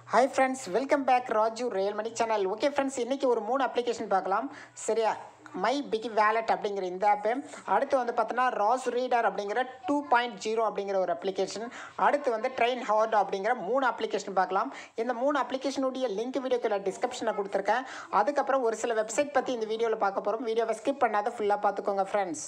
hi friends welcome back Raju real money channel okay friends இன்றைக்கி ஒரு மூணு அப்ளிகேஷன் பார்க்கலாம் சரியா மை பிக் வேலட் அப்படிங்கிற இந்த ஆப்பு அடுத்து வந்து பார்த்தோன்னா ராஸ் ரீடர் அப்படிங்கிற டூ பாயிண்ட் ஜீரோ அப்படிங்கிற ஒரு அப்ளிகேஷன் அடுத்து வந்து ட்ரெயின் ஹார்ட் அப்படிங்கிற மூணு அப்ளிகேஷன் பார்க்கலாம் இந்த மூணு அப்ளிகேஷனுடைய லிங்க் வீடியோக்குள்ள டிஸ்கிரிப்ஷனில் கொடுத்துருக்கேன் அதுக்கப்புறம் ஒரு சில வெப்சைட் பற்றி இந்த வீடியோவில் பார்க்க போகிறோம் வீடியோவை ஸ்கிப் பண்ணாத ஃபுல்லாக பார்த்துக்கோங்க ஃப்ரெண்ட்ஸ்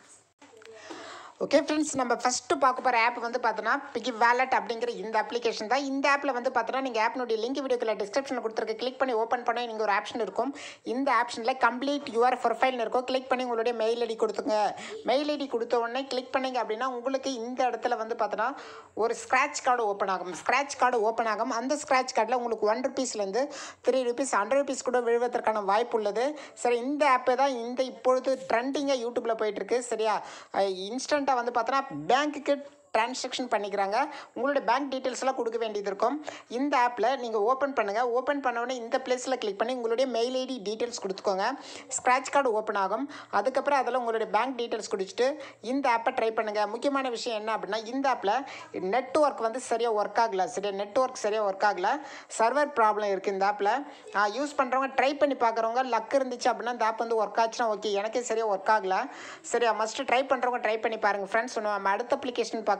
ஓகே ஃப்ரெண்ட்ஸ் நம்ம ஃபஸ்ட்டு பார்க்க போகிற ஆப் வந்து பார்த்தோன்னா பிகி வேலட் அப்படிங்கிற இந்த அப்ளிகேஷன் தான் இந்த ஆப்பில் வந்து பார்த்தோன்னா நீங்கள் ஆப்னுடைய லிங்க் வீடியோக்குள்ள டிஸ்கிரிப்ஷனில் கொடுத்துருக்க கிளிக் பண்ணி ஓப்பன் பண்ண நீங்கள் ஒரு ஆப்ஷன் இருக்கும் இந்த ஆப்ஷனில் கம்ப்ளீட் யுவர் ப்ரொஃபைல்னு இருக்கும் கிளிக் பண்ணி உங்களுடைய மெயில் ஐடி கொடுத்துங்க மெயில் ஐடி கொடுத்த உடனே கிளிக் பண்ணீங்க அப்படின்னா உங்களுக்கு இந்த இடத்துல வந்து பார்த்தோன்னா ஒரு ஸ்க்ராட்ச் கார்டு ஓப்பன் ஆகும் ஸ்க்ராட்ச் கார்டு ஓப்பன் ஆகும் அந்த ஸ்க்ராட்ச் கார்டில் உங்களுக்கு ஒன் ருபீஸ்லேருந்து த்ரீ ருபீஸ் ஹண்ட்ரட் ருபீஸ் கூட விழுவதற்கான வாய்ப்பு உள்ளது சரி இந்த ஆப்பு தான் இந்த இப்பொழுது ட்ரெண்டிங்காக யூடியூப்பில் போயிட்டுருக்கு சரியா இன்ஸ்டண்ட்டாக வந்து பார்த்தோன்னா பேங்க்குக்கு ட்ரான்சாக்ஷன் பண்ணிக்கிறாங்க உங்களோட பேங்க் டீட்டெயில்ஸ் எல்லாம் கொடுக்க வேண்டியது இருக்கும் இந்த ஆப்பில் நீங்கள் ஓப்பன் பண்ணுங்கள் ஓப்பன் உடனே இந்த பிளேஸில் கிளிக் பண்ணி உங்களுடைய மெயில் ஐடி டீட்டெயில்ஸ் கொடுத்துக்கோங்க ஸ்க்ராட்ச் கார்டு ஓப்பன் ஆகும் அதுக்கப்புறம் அதில் உங்களுடைய பேங்க் டீட்டெயில்ஸ் கொடுத்துட்டு இந்த ஆப்பை ட்ரை பண்ணுங்கள் முக்கியமான விஷயம் என்ன அப்படின்னா இந்த ஆப்பில் நெட்ஒர்க் வந்து சரியாக ஒர்க் ஆகல சரியா நெட்ஒர்க் சரியாக ஒர்க் ஆகல சர்வர் ப்ராப்ளம் இருக்குது இந்த ஆப்பில் யூஸ் பண்ணுறவங்க ட்ரை பண்ணி பார்க்குறவங்க லக் இருந்துச்சு அப்படின்னா இந்த ஆப் வந்து ஒர்க் ஆச்சுன்னா ஓகே எனக்கே சரியாக ஒர்க் ஆகல சரியா மஸ்ட்டு ட்ரை பண்ணுறவங்க ட்ரை பண்ணி பாருங்கள் ஃப்ரெண்ட்ஸ் நம்ம அடுத்த அப்ளிகேஷன் பார்க்கலாம்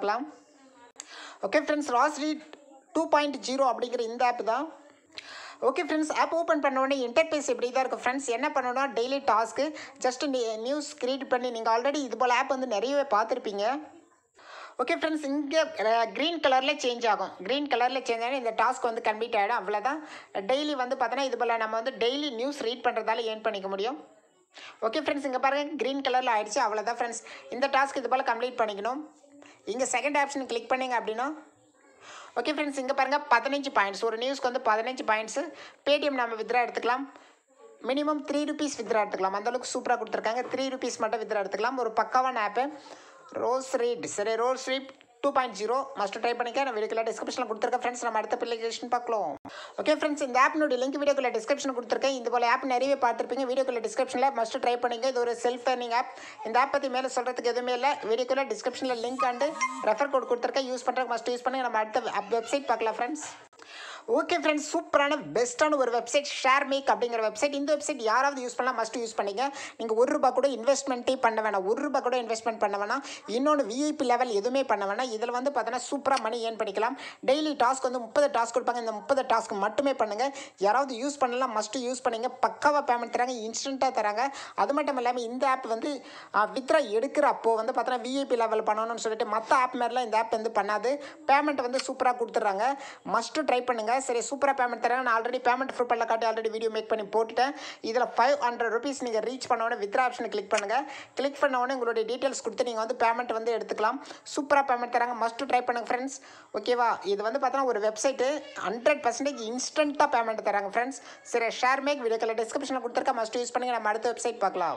ஓகே ஃப்ரெண்ட்ஸ் ராஸ்ரி டூ பாயிண்ட் ஜீரோ அப்படிங்கிற இந்த ஆப் தான் ஓகே ஃப்ரெண்ட்ஸ் ஆப் ஓப்பன் பண்ண உடனே இன்டர்பேஸ் இப்படி தான் இருக்கும் ஃப்ரெண்ட்ஸ் என்ன பண்ணணும் daily task just news create பண்ணி நீங்கள் ஆல்ரெடி இது போல் ஆப் வந்து நிறையவே பார்த்துருப்பீங்க ஓகே ஃப்ரெண்ட்ஸ் இங்கே க்ரீன் கலரில் சேஞ்ச் ஆகும் க்ரீன் கலரில் சேஞ்ச் ஆகும் இந்த டாஸ்க் வந்து கம்ப்ளீட் ஆகிடும் அவ்வளோதான் டெய்லி வந்து பார்த்தோன்னா இது போல் நம்ம வந்து டெய்லி நியூஸ் ரீட் பண்ணுறதால ஏர்ன் பண்ணிக்க முடியும் ஓகே ஃப்ரெண்ட்ஸ் இங்கே பாருங்கள் க்ரீன் கலரில் ஆயிடுச்சு அவ்வளோதான் ஃப்ரெண்ட்ஸ் இந்த டாஸ்க் இது போல் கம்ப்ளீட் பண்ணிக்கணும் இங்கே செகண்ட் ஆப்ஷன் கிளிக் பண்ணீங்க அப்படின்னா ஓகே ஃப்ரெண்ட்ஸ் இங்கே பாருங்கள் பதினஞ்சு பாயிண்ட்ஸ் ஒரு நியூஸ்க்கு வந்து பதினஞ்சு பாயிண்ட்ஸு பேடிஎம் நம்ம வித்ரா எடுத்துக்கலாம் மினிமம் த்ரீ ருபீஸ் வித்ரா எடுத்துக்கலாம் அந்தளவுக்கு சூப்பராக கொடுத்துருக்காங்க த்ரீ ருபீஸ் மட்டும் வித்ரா எடுத்துக்கலாம் ஒரு பக்காவான ஆப்பு ரோஸ் ரீட் சரி rose read two point zero must try பண்ணிக்க நான் வீடியோக்குள்ள டிஸ்கிரிப்ஷனில் கொடுத்துருக்கேன் ஃப்ரெண்ட்ஸ் நம்ம அடுத்த அப்ளிகேஷன் பார்க்கலாம் ஓகே ஃப்ரெண்ட்ஸ் இந்த ஆப்னுடைய லிங்க் வீடியோக்குள்ள டிஸ்கிரிப்ஷன் கொடுத்துருக்கேன் இந்த போல ஆப் நிறையவே பார்த்துருப்பீங்க வீடியோக்குள்ள டிஸ்கிரிப்ஷனில் மஸ்ட் ட்ரை பண்ணிங்க இது ஒரு செல்ஃப் ஏர்னிங் ஆப் இந்த ஆப் பற்றி மேலே சொல்கிறதுக்கு எதுவுமே இல்லை வீடியோக்குள்ள டிஸ்கிரிப்ஷனில் லிங்க் அண்டு ரெஃபர் கோட் கொடுத்துருக்கேன் யூஸ் பண்ணுறதுக்கு மஸ்ட் யூஸ் பண்ணுங்க நம்ம அடுத்த வெப்சைட் பார்க்கலாம் ஃப்ரெண்ட்ஸ் ஓகே ஃப்ரெண்ட்ஸ் சூப்பரான பெஸ்ட்டான ஒரு வெப்சைட் ஷேர் மேக் அப்படிங்கிற வெப்சைட் இந்த வெப்சைட் யாராவது யூஸ் பண்ணலாம் மஸ்ட் யூஸ் பண்ணிங்க நீங்கள் ஒரு ரூபா கூட இன்வெஸ்ட்மெண்ட்டே பண்ண வேணாம் ஒரு ரூபா கூட இன்வெஸ்ட்மெண்ட் பண்ண வேணாம் இன்னொன்று விஐபி லெவல் எதுவுமே பண்ண வேணாம் இதில் வந்து பார்த்தோன்னா சூப்பராக மணி ஏர்ன் பண்ணிக்கலாம் டெய்லி டாஸ்க் வந்து முப்பது டாஸ்க் கொடுப்பாங்க இந்த முப்பது டாஸ்க் மட்டுமே பண்ணுங்கள் யாராவது யூஸ் பண்ணலாம் மஸ்ட் யூஸ் பண்ணிங்க பக்காவாக பேமெண்ட் தராங்க இன்ஸ்டண்ட்டாக தராங்க அது மட்டும் இல்லாமல் இந்த ஆப் வந்து வித்ரா எடுக்கிற அப்போ வந்து பார்த்தோன்னா விஐபி லெவல் பண்ணணும்னு சொல்லிட்டு மற்ற ஆப் மாதிரிலாம் இந்த ஆப் வந்து பண்ணாது பேமெண்ட் வந்து சூப்பராக கொடுத்துட்றாங்க மஸ்ட்டு ட்ரை பண்ணுங்கள் சரி சூப்பராக பேமெண்ட் தரேன் நான் ஆல்ரெடி பேமெண்ட் ப்ரூஃபெல்லாம் காட்டி ஆல்ரெடி வீடியோ மேக் பண்ணி போட்டுட்டேன் இதில் ஃபைவ் ஹண்ட்ரட் ருபீஸ் நீங்கள் ரீச் பண்ண உடனே வித்ரா ஆப்ஷனை கிளிக் பண்ணுங்கள் கிளிக் பண்ண உடனே உங்களுடைய டீட்டெயில்ஸ் கொடுத்து நீங்கள் வந்து பேமெண்ட் வந்து எடுத்துக்கலாம் சூப்பராக பேமெண்ட் தராங்க மஸ்ட்டு ட்ரை பண்ணுங்கள் ஃப்ரெண்ட்ஸ் ஓகேவா இது வந்து பார்த்தோன்னா ஒரு வெப்சைட்டு ஹண்ட்ரட் பர்சன்டேஜ் இன்ஸ்டண்ட்டாக பேமெண்ட் தராங்க ஃப்ரெண்ட்ஸ் சரி ஷேர் மேக் வீடியோக்கில் டிஸ்கிரிப்ஷனில் கொடுத்துருக்க மஸ்ட் யூஸ் பண்ணுங்கள் நம்ம அடுத்த வெப்சைட் பார்க்கலாம்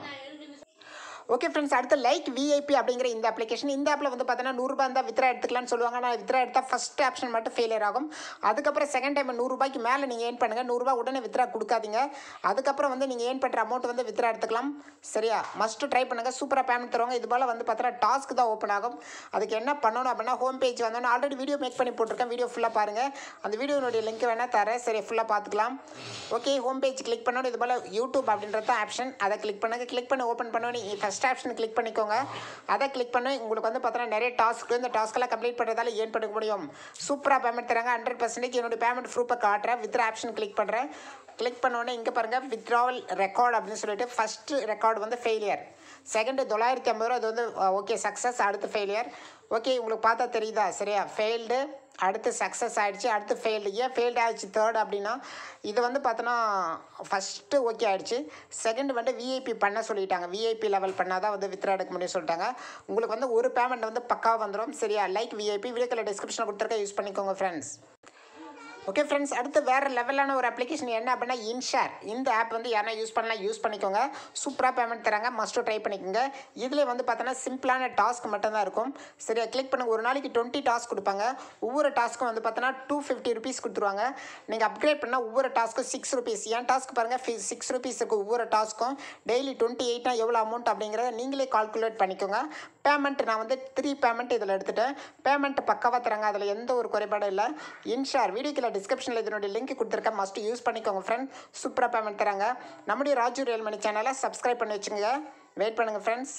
ஓகே ஃப்ரெண்ட்ஸ் அடுத்து லைக் விஐபி அப்படிங்கிற இந்த அப்ளிகேஷன் இந்த ஆப்பில் வந்து பார்த்தீங்கன்னா நூறுரூபா இருந்தால் வித்ரா எடுத்துக்கலாம்னு சொல்லுவாங்க நான் வித்ரா எடுத்தால் ஃபஸ்ட் ஆப்ஷன் மட்டும் ஃபெயிலியர் ஆகும் அதுக்கப்புறம் செகண்ட் டைம் நூறுரூபாய்க்கு மேலே நீங்கள் ஏர்ன் பண்ணுங்கள் நூறுரூபா உடனே வித்ரா கொடுக்காதீங்க அதுக்கப்புறம் வந்து நீங்கள் ஏர்ன் பண்ணுற அமௌண்ட் வந்து வித்ரா எடுத்துக்கலாம் சரியா மஸ்ட்டு ட்ரை பண்ணுங்கள் சூப்பராக பேமெண்ட் தருவாங்க இது போல் வந்து பார்த்தீங்கன்னா டாஸ்க் தான் ஓப்பன் ஆகும் அதுக்கு என்ன பண்ணணும் அப்படின்னா ஹோம் பேஜ் வந்தோன்னா ஆல்ரெடி வீடியோ மேக் பண்ணி போட்டிருக்கேன் வீடியோ ஃபுல்லாக பாருங்கள் அந்த வீடியோனுடைய லிங்க் வேணால் தரேன் சரி ஃபுல்லாக பார்த்துக்கலாம் ஓகே ஹோம் பேஜ் கிளிக் பண்ணணும் இது போல் யூடியூப் அப்படின்றது தான் ஆப்ஷன் அதை கிளிக் பண்ணுங்கள் கிளிக் பண்ணி ஓப்பன் பண்ணணும் நீங்கள் ஃபஸ்ட் ஆப்ஷன் கிளிக் பண்ணிக்கோங்க அதை கிளிக் பண்ணி உங்களுக்கு வந்து பார்த்தோன்னா நிறைய டாஸ்க் இந்த டாஸ்க்கெல்லாம் கம்ப்ளீட் பண்ணுறதால ஏன் பண்ண முடியும் சூப்பராக பேமெண்ட் தராங்க ஹண்ட்ரட் பர்சன்டேஜ் என்னோட பேமெண்ட் ப்ரூஃபை காட்டுறேன் வித் ஆப்ஷன் கிளிக் பண்ணுறேன் கிளிக் பண்ணோடனே இங்கே பாருங்கள் வித்ட்ராவல் ரெக்கார்ட் அப்படின்னு சொல்லிட்டு ஃபஸ்ட்டு ரெக்கார்டு வந்து ஃபெயிலியர் செகண்டு தொள்ளாயிரத்தி ஐம்பது ரூபா அது வந்து ஓகே சக்ஸஸ் அடுத்து ஃபெயிலியர் ஓகே உங்களுக்கு பார்த்தா தெரியுதா சரியா ஃபெயில்டு அடுத்து சக்ஸஸ் ஆகிடுச்சு அடுத்து ஃபெயில்டு ஏன் ஃபெயில்டு ஆகிடுச்சு தேர்ட் அப்படின்னா இது வந்து பார்த்தோன்னா ஃபஸ்ட்டு ஓகே ஆகிடுச்சு செகண்ட் வந்து விஐபி பண்ண சொல்லிட்டாங்க விஐபி லெவல் பண்ணால் தான் வந்து வித்ரா எடுக்க முடியும் சொல்லிட்டாங்க உங்களுக்கு வந்து ஒரு பேமெண்ட் வந்து பக்காவாக வந்துடும் சரியா லைக் விஐபி வீடியோக்கில் டிஸ்கிரிப்ஷனில் கொடுத்துருக்க யூஸ் பண்ணிக்கோங்க ஃப்ரெண்ட்ஸ் ஓகே ஃப்ரெண்ட்ஸ் அடுத்து வேறு லெவலான ஒரு அப்ளிகேஷன் என்ன அப்படின்னா இன்ஷேர் இந்த ஆப் வந்து யாரா யூஸ் பண்ணலாம் யூஸ் பண்ணிக்கோங்க சூப்பராக பேமெண்ட் தராங்க மஸ்ட்டு ட்ரை பண்ணிக்கோங்க இதில் வந்து பார்த்தோன்னா சிம்பிளான டாஸ்க் மட்டும்தான் இருக்கும் சரியா கிளிக் பண்ணுங்க ஒரு நாளைக்கு டுவெண்ட்டி டாஸ்க் கொடுப்பாங்க ஒவ்வொரு டாஸ்க்கும் வந்து பார்த்தோன்னா டூ ஃபிஃப்டி ருபீஸ் கொடுத்துருவாங்க நீங்கள் அப்கிரேட் பண்ணால் ஒவ்வொரு டாஸ்க்கும் சிக்ஸ் ருபீஸ் ஏன் டாஸ்க் பாருங்கள் சிக்ஸ் ருபீஸ் இருக்குது ஒவ்வொரு டாஸ்க்கும் டெய்லி டுவெண்ட்டி எயிட்னா எவ்வளோ அமௌண்ட் அப்படிங்கிறத நீங்களே கால்குலேட் பண்ணிக்கோங்க பேமெண்ட் நான் வந்து த்ரீ பேமெண்ட் இதில் எடுத்துட்டேன் பேமெண்ட் பக்காவாக தராங்க அதில் எந்த ஒரு குறைபாடும் இல்லை இன்ஷார் வீடியோக்கில் டிஸ்கிரிப்ஷனில் இதனுடைய லிங்க் கொடுத்துருக்கேன் மஸ்ட் யூஸ் பண்ணிக்கோங்க ஃப்ரெண்ட் சூப்பராக பேமெண்ட் தராங்க நம்முடைய ராஜு ரியல் மணி சேனலை சப்ஸ்கிரைப் பண்ணி வச்சுங்க வெயிட் பண்ணுங்கள் friends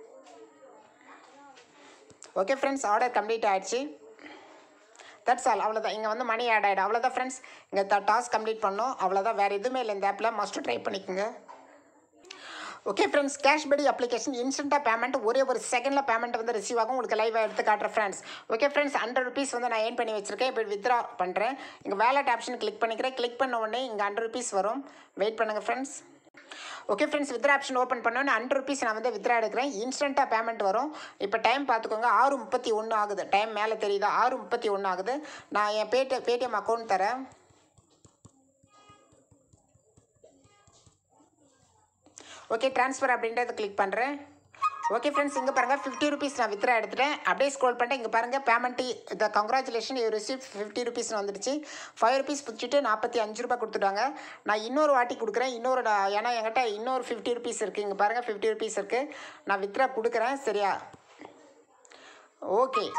okay friends order complete ஆயிடுச்சு தட்ஸ் ஆல் அவ்வளோதான் இங்கே வந்து மணி ஆட் ஆகிடும் அவ்வளோதான் ஃப்ரெண்ட்ஸ் இங்கே டாஸ்க் கம்ப்ளீட் பண்ணோம் அவ்வளோதான் வேறு எதுவுமே இல்லை இந்த ஆப்பில் மஸ்ட் ட்ரை பண்ணிக்கோங்க ஓகே ஃப்ரெண்ட்ஸ் கேஷ்படி அப்ளிகேஷன் இன்ஸ்டண்ட்டாக பேமெண்ட் ஒரே ஒரு செகண்டில் பேமெண்ட் வந்து ரிசீவ் ஆகும் உங்களுக்கு லைவாக எடுத்து காட்டுறேன் friends okay friends hundred rupees வந்து நான் ஏர்ன் பண்ணி வச்சிருக்கேன் இப்போ வித்ரா பண்ணுறேன் இங்கே வேலட் ஆப்ஷன் கிளிக் பண்ணிக்கிறேன் கிளிக் பண்ண உடனே இங்கே ஹண்ட்ரட் ருபீஸ் வரும் வெயிட் பண்ணுங்கள் friends okay friends withdraw option open பண்ணோன்னே ஹண்ட்ரட் ருபீஸ் நான் வந்து வித்ரா எடுக்கிறேன் இன்ஸ்டண்ட்டாக பேமெண்ட் வரும் இப்போ டைம் பார்த்துக்கோங்க ஆறு முப்பத்தி ஒன்று ஆகுது டைம் மேலே தெரியுதா ஆறு முப்பத்தி ஒன்று ஆகுது நான் என் பேடி பேடிஎம் அக்கௌண்ட் தரேன் ஓகே ட்ரான்ஸ்ஃபர் அப்படின்றத கிளிக் பண்ணுறேன் ஓகே ஃப்ரெண்ட்ஸ் இங்கே பாருங்கள் ஃபிஃப்டி ருபீஸ் நான் வித்ரா எடுத்துட்டேன் அப்படியே ஸ்க்ரோல் பண்ணிட்டு இங்கே பாருங்கள் பேமெண்ட் இந்த congratulation you receive fifty rupees வந்துடுச்சு ஃபைவ் ருபீஸ் பிடிச்சிட்டு நாற்பத்தி அஞ்சு ரூபாய் கொடுத்துட்டாங்க நான் இன்னொரு வாட்டி கொடுக்குறேன் இன்னொரு நான் ஏன்னா என்கிட்ட இன்னொரு ஃபிஃப்டி ருபீஸ் இருக்குது இங்கே பாருங்கள் ஃபிஃப்டி ருபீஸ் இருக்குது நான் வித்ரா கொடுக்குறேன் சரியா okay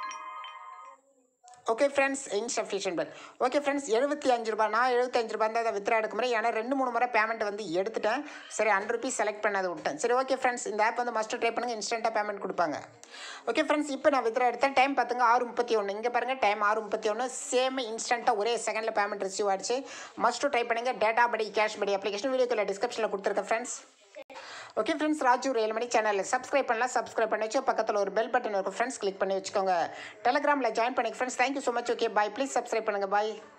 okay friends insufficient bill okay friends எழுபத்தி அஞ்சு ரூபாய் நான் எழுபத்தஞ்சு ரூபாய் தான் அதை வித்ரா எடுக்க முடியும் ஏன்னா ரெண்டு மூணு முறை பேமெண்ட் வந்து எடுத்துட்டேன் சரி ஹண்ட்ரட் ருபீஸ் செலக்ட் பண்ணது விட்டேன் சரி ஓகே ஃப்ரெண்ட்ஸ் இந்த ஆப் வந்து மஸ்ட் ட்ரை பண்ணுங்கள் இன்ஸ்டண்ட்டாக பேமெண்ட் கொடுப்பாங்க ஓகே ஃப்ரெண்ட்ஸ் இப்போ நான் வித்ரா எடுத்தேன் டைம் பார்த்துங்க ஆறு முப்பத்தி ஒன்று இங்கே பாருங்கள் டைம் ஆறு முப்பத்தி ஒன்று சேம் இன்ஸ்டண்ட்டாக ஒரே செகண்டில் பேமெண்ட் ரிசீவ் ஆச்சு மஸ்ட் ட்ரை பண்ணுங்கள் டேட்டா படி கேஷ் படி அப்ளிகேஷன் வீடியோக்குள்ள டிஸ்கிரிப்ஷனில் கொடுத்துருக்கேன் ஃப்ரெண்ட்ஸ் ஓகே ஃப்ரெண்ட்ஸ் ராஜு ஏழு மணி சேனலில் சப்ஸ்கிரைப் பண்ணலாம் சப்ஸ்கிரைப் பண்ணி வச்சு பக்கத்தில் ஒரு பெல் பட்டன் இருக்கும் ஃப்ரெண்ட்ஸ் கிளிக் பண்ணி வச்சுக்கோங்க டெலிகிராமில் ஜாயின் பண்ணி friends thank you so much okay bye please subscribe பண்ணுங்கள் பாய்